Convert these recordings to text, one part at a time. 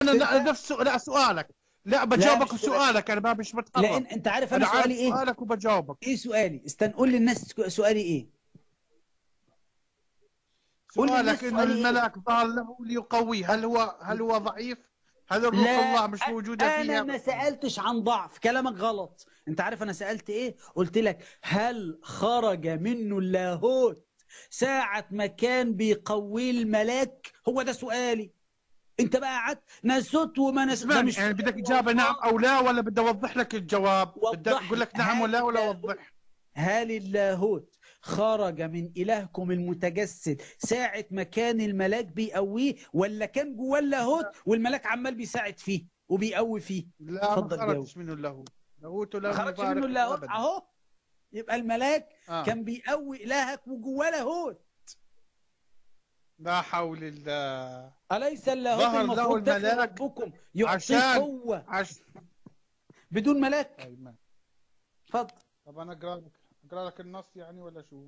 انا نفس لا سؤالك لا بجاوبك مش سؤالك انا ما مش بتحرك لان انت عارف انا انا عارف سؤالي ايه سؤالك وبجاوبك ايه سؤالي استنى قول للناس سؤالي ايه قول لي سؤالك الناس ان سؤالي إيه؟ الملاك ظهر له ليقويه هل هو هل هو ضعيف؟ هل الروح لا الله مش موجوده انا فيها؟ ما سالتش عن ضعف كلامك غلط انت عارف انا سالت ايه قلت لك هل خرج منه اللاهوت ساعة ما كان بيقويه الملاك هو ده سؤالي انت بقى قعدت نسوت وما نسوت ده اسمعني مش يعني بدك اجابه نعم او لا ولا بدي اوضح لك الجواب؟ بدي وضح اقول لك لي. نعم ولا هل ولا اللاهوت- اوضح؟ هل اللاهوت خرج من إلهكم المتجسد ساعة ما كان الملاك بيقويه ولا كان جواه اللاهوت والملاك عمال بيساعد فيه وبيقوي فيه لا ما اتفضل جاوب. خرجش منه اللاهوت لاهوت ما لا خرجش يبارك منه اللاهوت أبداً. اهو يبقى الملاك آه. كان بيقوي إلهك وجواه لاهوت لا حول الله أليس اللاهوت ظهر له المفروض داخل الملاك ربكم يعطيه عشان- قوة عش... بدون ملاك طيب ما. اتفضل طب انا اقرا لك اقرا لك النص يعني ولا شو؟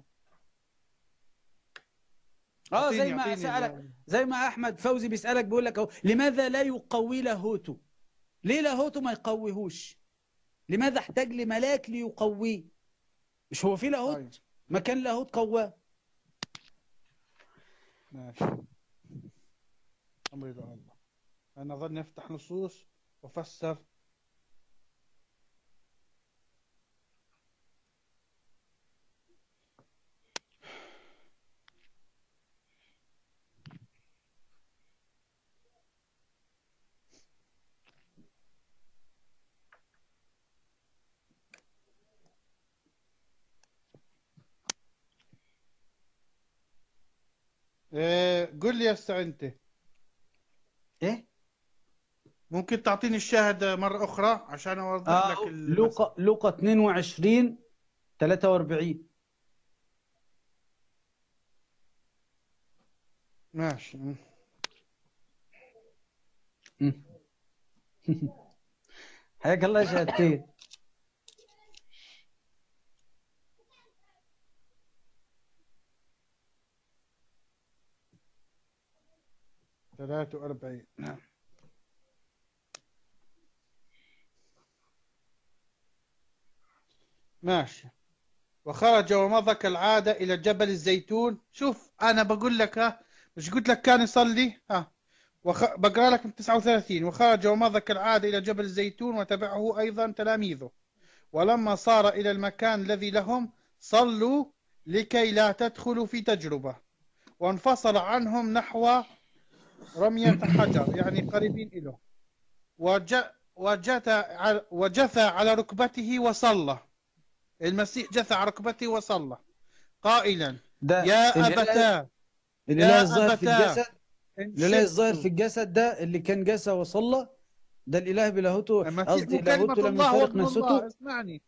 اه زي أعطيني- ما أعطيني سألك ال- زي ما احمد فوزي بيسالك بيقول لك اهو لماذا لا يقوي لاهوته ليه لاهوته ما يقويهوش لماذا احتاج لملاك ليقويه مش هو في طيب. لاهوت ما كان لاهوت قواه ماشي امر الى الله انا ظني افتح نصوص وافسر إيه قل لي يا أستاذ انت ايه ممكن تعطيني الشاهد مرة أخرى عشان أوضح اه لك ال- لوقا لوقا 22 43 ماشي حياك الله يا شهادتين ثلاثة وأربعين نعم ماشي وخرج ومضى كالعادة إلى جبل الزيتون شوف أنا بقول لك ها مش قلت لك كان يصلي ها وخ... بقرأ لك من 39 وخرج ومضى كالعادة إلى جبل الزيتون وتبعه أيضا تلاميذه ولما صار إلى المكان الذي لهم صلوا لكي لا تدخلوا في تجربة وانفصل عنهم نحو رمية حجر يعني قريبين له وج... وجثى على... وجثى على ركبته وصلى المسيح جثى على ركبته وصلى قائلا ده يا الإله- أبتاه الاله يا الظاهر في أبتاه الجسد إن الاله الظاهر شئت- في الجسد ده اللي كان جسى وصلى ده الاله بلاهوته المسيح قصدي هو كلمة لاهوته لم الله يفارق وابن الله نفسه اسمعني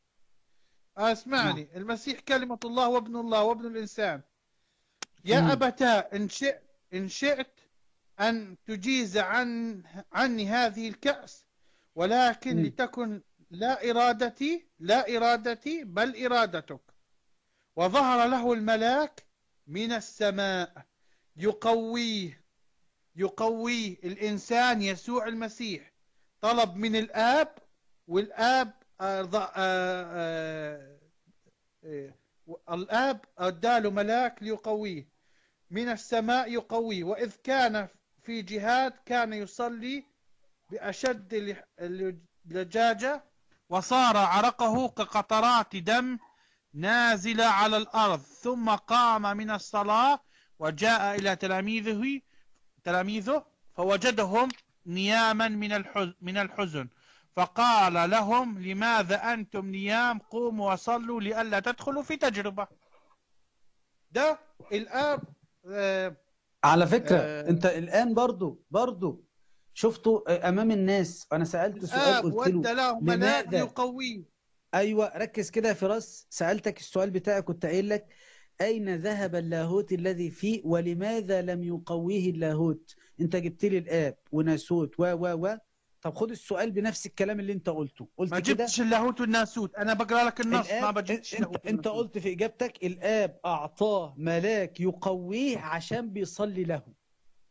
اسمعني المسيح كلمة الله وابن الله وابن الإنسان يا مم. أبتاه إن شئت إن شئت أن تجيز عن عني هذه الكأس ولكن مم. لتكن لا إرادتي لا إرادتي بل إرادتك وظهر له الملاك من السماء يقويه يقويه الإنسان يسوع المسيح طلب من الآب والآب آه، ض- آه، آه، آه، الآب أداله ملاك ليقويه من السماء يقويه وإذ كان في جهاد كان يصلي بأشد ال- اللجاجة وصار عرقه كقطرات دم نازلة على الأرض ثم قام من الصلاة وجاء إلى تلاميذه تلاميذه فوجدهم نياما من الحزن, من الحزن فقال لهم لماذا أنتم نيام قوموا وصلوا لئلا تدخلوا في تجربة ده الآب آه، على فكرة آه. انت الآن برضو برضو شفته امام الناس انا سألت سؤال الآب قلت ودى له له ملاك لماذا؟ ليقويه ايوه ركز كده يا فراس سألتك السؤال بتاعي كنت قايل لك اين ذهب اللاهوت الذي فيه ولماذا لم يقويه اللاهوت انت جبت لي الاب وناسوت و و و طب خد السؤال بنفس الكلام اللي انت قلته قلت ما كده جبتش اللاهوت والناسوت أنا بقرأ لك النص ما الآب بجيبش انت, اللاهوت انت والناسوت. قلت في اجابتك الاب اعطاه ملاك يقويه عشان بيصلي له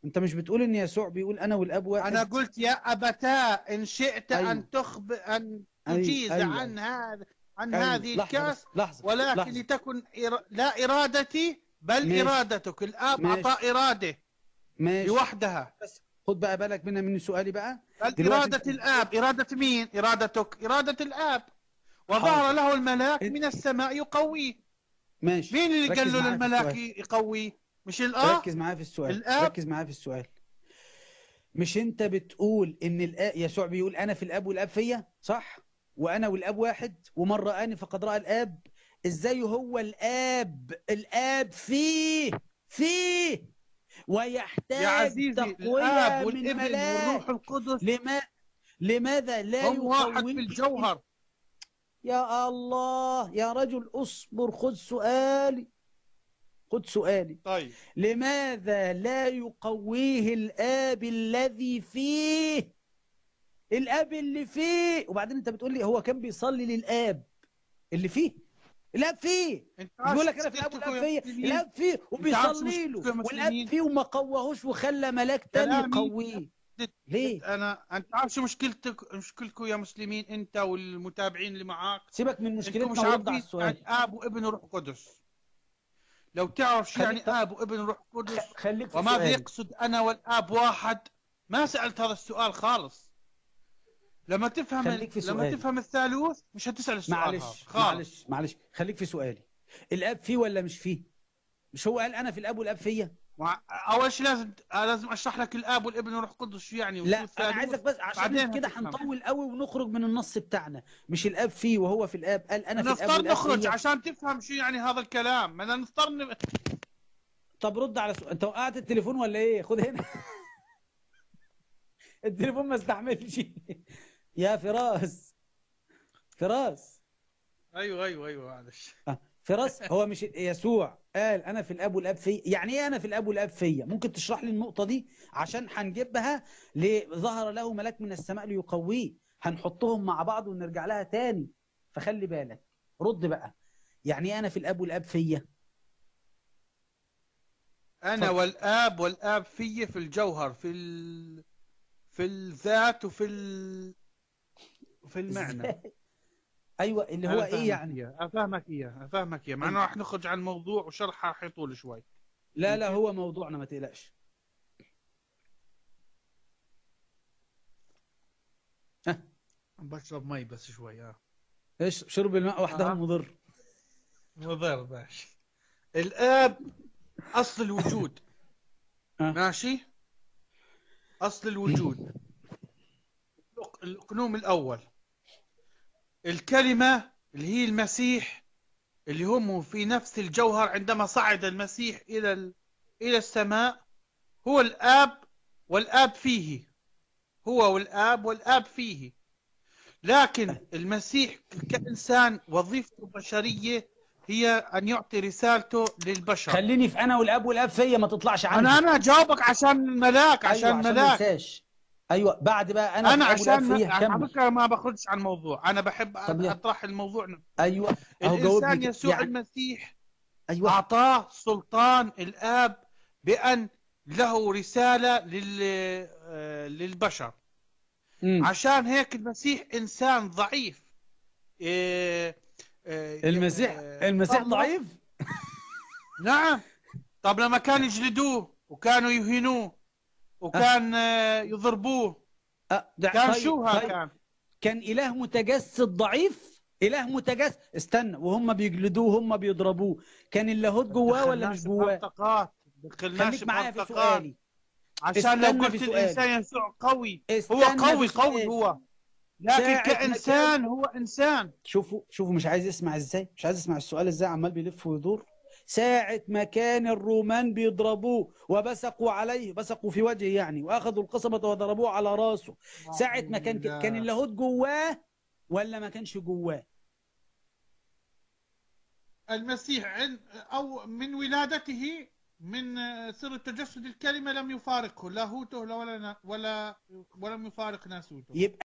انت مش بتقول ان يسوع بيقول انا والاب واحد أنا قلت يا أبتا إن شئت أيوة. أن تخبر أن أيوة، تجيز أيوة. عن هذا عن أيوة. هذه لحظة الكأس بس، لحظة ولكن لحظة. لتكن إر... لا إرادتي بل ماشي. إرادتك الآب ماشي. أعطى إرادة ماشي لوحدها خد بقى بالك منها من سؤالي بقى بل دلوقتي إرادة أنت- الآب إرادة مين إرادتك إرادة الآب وظهر حاضر. له الملاك أنت- من السماء يقويه ماشي مين اللي ركز قال له معايا في للملاك السؤال. يقويه مش الآب ركز معايا في السؤال الآب. ركز معايا في السؤال مش انت بتقول ان الآ... يسوع بيقول انا في الاب والاب فيا صح وانا والاب واحد ومن رآني فقد رأى الاب ازاي هو الاب الاب فيه فيه ويحتاج يا عزيزي تقوية الآب من والابن ملاك والروح القدس لما لماذا لا هم واحد يقويه في الجوهر يا الله يا رجل اصبر خذ سؤالي خذ سؤالي طيب لماذا لا يقويه الآب الذي فيه الآب اللي فيه وبعدين انت بتقول لي هو كان بيصلي للآب اللي فيه الآب فيه انت بيقول لك انا في الآب والآب فيه الآب فيه وبيصلي له مشكلتكم يا والآب مسلمين؟ فيه وما قوهوش وخلى ملاك تاني كلامي يقويه ليه انا انت عارف شو مشكلتك مشكلتكم يا مسلمين انت والمتابعين اللي معاك سيبك من انتم مشكلتنا مش ورد على عارفين السؤال يعني اب وابن وروح قدس لو تعرف شو يعني خليك- اب وابن وروح قدس خ- خليك في وماذا سؤالي يقصد انا والاب واحد ما سالت هذا السؤال خالص لما تفهم خليك في لما سؤالي. تفهم الثالوث مش هتسال السؤال هذا معلش خالص معلش معلش خليك في سؤالي الآب فيه ولا مش فيه مش هو قال انا في الآب والآب فيا مع- اول شيء لازم لازم اشرح لك الاب والابن والروح القدس شو يعني وشو لا انا الثالوث. عايزك بس عشان بعدين كده هتفهم. هنطول قوي ونخرج من النص بتاعنا مش الاب فيه وهو في الاب قال انا في الاب نضطر والاب نخرج فيا عشان تفهم شو يعني هذا الكلام بدنا نضطر ن... طب رد على سؤال انت وقعت التليفون ولا ايه خد هنا التليفون ما استحملش يا فراس فراس ايوه ايوه ايوه معلش آه، فراس هو مش يسوع قال انا في الاب والاب فيا يعني ايه انا في الاب والاب فيا ممكن تشرح لي النقطه دي عشان هنجيبها لظهر له ملاك من السماء ليقويه هنحطهم مع بعض ونرجع لها تاني فخلي بالك رد بقى يعني ايه انا في الاب والاب فيا انا اتفضل. والاب والاب في في الجوهر في ال... في الذات وفي ال... في المعنى إزاي؟ ايوه اللي هو أنا ايه أفهمك يعني إياه، افهمك اياه افهمك اياه مع انه راح نخرج عن الموضوع وشرحه راح يطول شوي لا لا هو موضوعنا ما تقلقش بشرب مي بس شوي اه ايش شرب الماء وحده آه. مضر مضر ماشي الاب اصل الوجود آه. ماشي اصل الوجود الأق- الاقنوم الاول الكلمه اللي هي المسيح اللي هم في نفس الجوهر عندما صعد المسيح الى ال... الى السماء هو الاب والاب فيه هو والاب والاب فيه لكن المسيح كإنسان وظيفته بشرية هي أن يعطي رسالته للبشر خليني في انا والاب والاب فيا ما تطلعش عني أنا أنا أجاوبك عشان الملاك أيوة عشان عشان ما ملاك انساش ايوه بعد بقى انا, أنا في الاب عشان والاب فيا على كمل فكرة ما بخرجش عن الموضوع أنا بحب طب يا- أطرح الموضوع نفسه. ايوه اهو الإنسان جاوبني كده. يسوع يعني المسيح ايوه أعطاه سلطان الآب بأن له رسالة لل... آه، للبشر مم. عشان هيك المسيح إنسان ضعيف إيه إيه المسيح إيه، المسيح طب- ضعيف نعم طب لما كانوا يجلدوه وكانوا يهينوه وكان آه، يضربوه أه ده كان طيب شو ها طيب كان كان اله متجسد ضعيف اله متجسد استنى وهم بيجلدوه هم بيضربوه كان اللاهوت جواه ولا مش دخلناش جواه بهالطاقات دخلناش خليك معايا في بهالطاقات سؤالي عشان لو استنى قلت في سؤالي. الانسان يسوع قوي هو استنى قوي في قوي سؤالي. هو لكن ساعة ما كإنسان هو إنسان شوفوا شوفوا مش عايز يسمع ازاي مش عايز يسمع السؤال ازاي عمال بيلف ويدور ساعة ما كان الرومان بيضربوه وبصقوا عليه بصقوا في وجهه يعني واخذوا القصبة وضربوه على راسه ساعة ما كان كان اللاهوت جواه ولا ما كانش جواه المسيح عن أو من ولادته من آه، سر التجسد الكلمة لم يفارقه لاهوته ولا ولا ولا ولم يفارق ناسوته يبقى